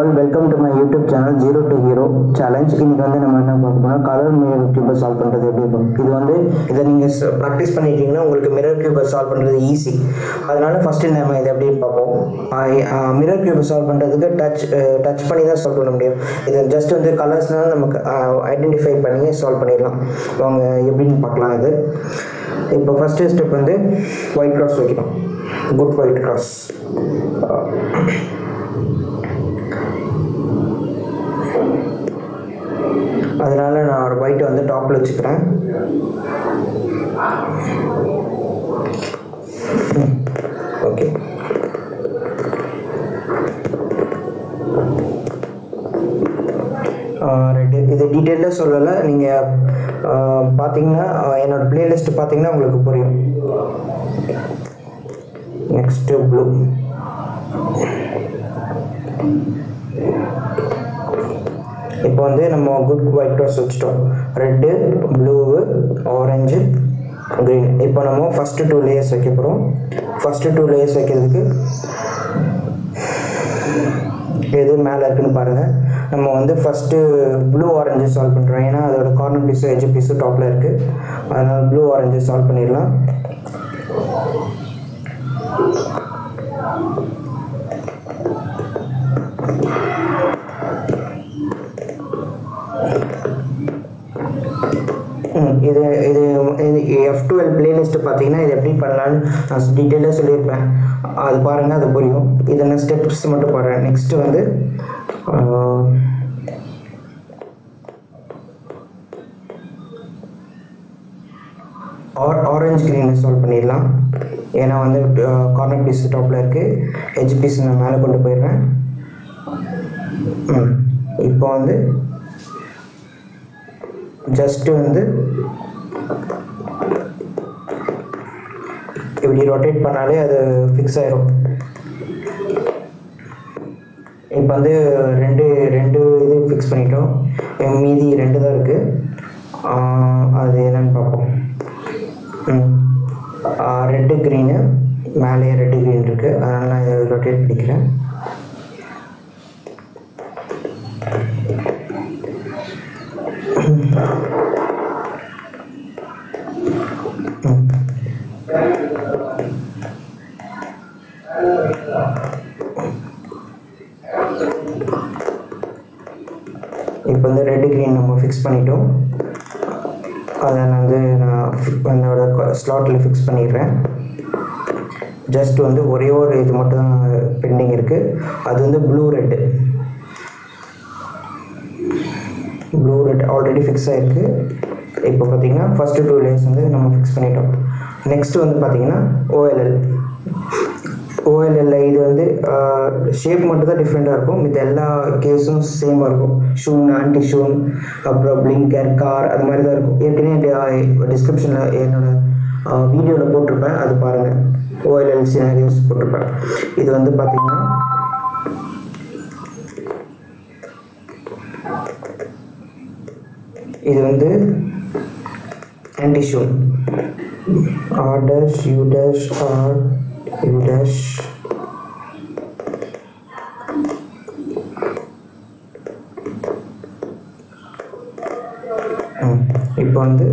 all welcome to my YouTube channel zero to hero challenge இன்னைக்கு வந்து நம்ம என்ன பார்க்க போறோம் கலர் மிரர் கியூபை சால்வ் பண்ணுறது எப்படி இருக்கும் இது வந்து இதை நீங்கள் ப்ராக்டிஸ் பண்ணிட்டீங்கன்னா உங்களுக்கு மிரர் கியூபை சால்வ் பண்ணுறது ஈஸி அதனால ஃபஸ்ட்டு நம்ம இதை எப்படி பார்ப்போம் மிரர் கியூபை சால்வ் பண்ணுறதுக்கு டச் டச் பண்ணி தான் சால்வ் பண்ண முடியும் இது ஜஸ்ட் வந்து கலர்ஸ்னால் நமக்கு ஐடென்டிஃபை பண்ணி சால்வ் பண்ணிடலாம் அவங்க எப்படின்னு பார்க்கலாம் இது இப்போ ஃபஸ்ட்டு ஸ்டெப் வந்து ஒயிட் கிராஸ் வைக்கணும் குட் ஒயிட் கிராஸ் அதனால நான் ஒரு ஒயிட்டை வந்து டாப்பில் வச்சுக்கிறேன் ஓகே ரைட்டு இது டீட்டெயிலாக சொல்லலை நீங்கள் பார்த்தீங்கன்னா என்னோடய பிளேலிஸ்ட் பார்த்தீங்கன்னா உங்களுக்கு புரியும் நெக்ஸ்ட்டு ப்ளூ இப்போ வந்து நம்ம குட் ஒயிட் ரோஸ் வச்சுட்டோம் ரெட்டு ப்ளூவு ஆரஞ்சு க்ரீன் இப்போ நம்ம ஃபஸ்ட்டு டூ லேயர்ஸ் வைக்க போகிறோம் ஃபஸ்ட்டு டூ லேயர்ஸ் வைக்கிறதுக்கு எது மேலே இருக்குன்னு பாருங்கள் நம்ம வந்து ஃபஸ்ட்டு ப்ளூ ஆரஞ்சு சால்வ் பண்ணுறோம் ஏன்னா அதோட கார்னர் பீஸும் எஜ் பீஸும் டாப்பில் இருக்குது அதனால் ப்ளூ ஆரஞ்சு சால்வ் பண்ணிடலாம் ம், இது இது இது எஃப் டுவெல் பிளேலிஸ்ட் பார்த்தீங்கன்னா இது எப்படி பண்ணலான்னு நான் டீட்டெயிலாக சொல்லியிருப்பேன் அது பாருங்கள் அது புரியும் இது நான் ஸ்டெப்ஸ் மட்டும் பாடுறேன் நெக்ஸ்ட்டு வந்து ஆர் ஆரஞ்சு க்ரீனை சால்வ் பண்ணிடலாம் ஏன்னா வந்து கார்னர் பீஸ் டாப்பில் இருக்குது எஜ் பீஸ் நான் மேலே கொண்டு போயிடுறேன் ம் இப்போ வந்து ஜஸ்ட்டு வந்து இப்படி ரொட்டேட் பண்ணாலே அது ஃபிக்ஸ் ஆயிரும் இப்போ வந்து ரெண்டு ரெண்டு இது ஃபிக்ஸ் பண்ணிட்டோம் அஹ் மீதி ரெண்டு தான் இருக்குது அது என்னன்னு பார்ப்போம் ம் ரெட்டு க்ரீனு மேலேயே ரெட்டு க்ரீன் இருக்குது அதனால் நான் இதை ரொட்டேட் பண்ணிக்கிறேன் இப்போ வந்து ரெட் க்ரீன் நம்ம ஃபிக்ஸ் பண்ணிட்டோம் அதை நான் வந்து நான் என்னோட ஸ்லாட்டில் ஃபிக்ஸ் பண்ணிடுறேன் ஜஸ்ட் வந்து ஒரே ஒரு இது மட்டும் தான் பெண்டிங் இருக்குது அது வந்து blue red blue red already fix ஆகிருக்கு இப்போ பார்த்தீங்கன்னா ஃபஸ்ட்டு டூ லேயர்ஸ் வந்து நம்ம ஃபிக்ஸ் பண்ணிட்டோம் நெக்ஸ்ட் வந்து பார்த்தீங்கன்னா ஓஎல்எல் ஓஎல்எல்ல இது வந்து ஷேப் மட்டும் தான் டிஃப்ரெண்ட்டாக இருக்கும் மித்த எல்லா கேஸும் சேமாக இருக்கும் ஷூன் ஆன்டி ஷூன் அப்புறம் பிளிங்கர் கார் அது மாதிரி தான் இருக்கும் ஏற்கனவே டிஸ்கிரிப்ஷனில் என்னோட வீடியோவில் போட்டிருப்பேன் அது பாருங்கள் ஓஎல்எல் சினாரியோஸ் போட்டிருப்பேன் இது வந்து பார்த்தீங்கன்னா இது வந்து anti Sune R dash U dash R U dash இப்போ வந்து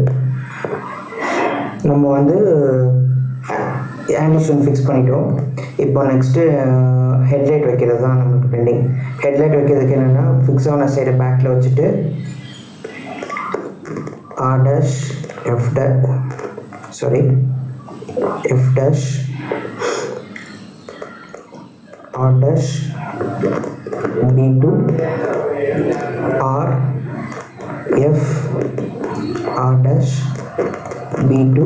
நம்ம வந்து ஆண்டிஷன் ஃபிக்ஸ் பண்ணிட்டோம் இப்போ நெக்ஸ்ட்டு ஹெட்லைட் வைக்கிறது தான் நமக்கு பெண்டிங் ஹெட்லைட் வைக்கிறதுக்கு என்னென்னா ஃபிக்ஸ் ஆன சைடு பேக்கில் வச்சுட்டு ஆர் டேஷ் எஃப் டே sorry F dash R dash B two R F R dash B two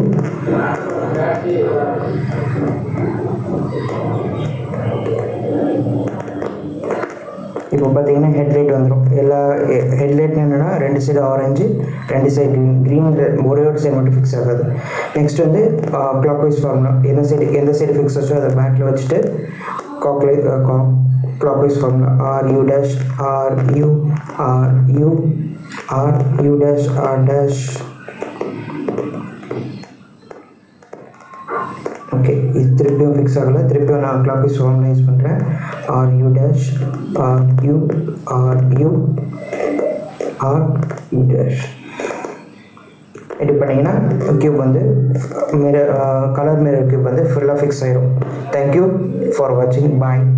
இப்போ பார்த்தீங்கன்னா ஹெட்லைட் வந்துடும் எல்லா ஹெட்லைட் என்னென்னா ரெண்டு சைடு ஆரஞ்சு ரெண்டு சைடு க்ரீன் க்ரீன் ஒரே ஒரு சைடு மட்டும் ஃபிக்ஸ் ஆகாது நெக்ஸ்ட் வந்து கிளாக் வைஸ் ஃபார்முலா எந்த சைடு எந்த சைடு ஃபிக்ஸ் ஆச்சோ அதை பேக்கில் வச்சுட்டு காக்லை clockwise formula R U dash R U R U R U dash R dash okay இது திருப்பியும் ஃபிக்ஸ் ஆகலை திருப்பியும் நான் கிளாக் வைஸ் ஃபார்முலா யூஸ் பண்ணுறேன் R U dash R U R U R U dash edit பண்ணிங்கன்னா cube வந்து mirror colour mirror cube வந்து ஃபுல்லாக ஃபிக்ஸ் ஆயிரும் தேங்க்யூ ஃபார் வாட்சிங் பாய்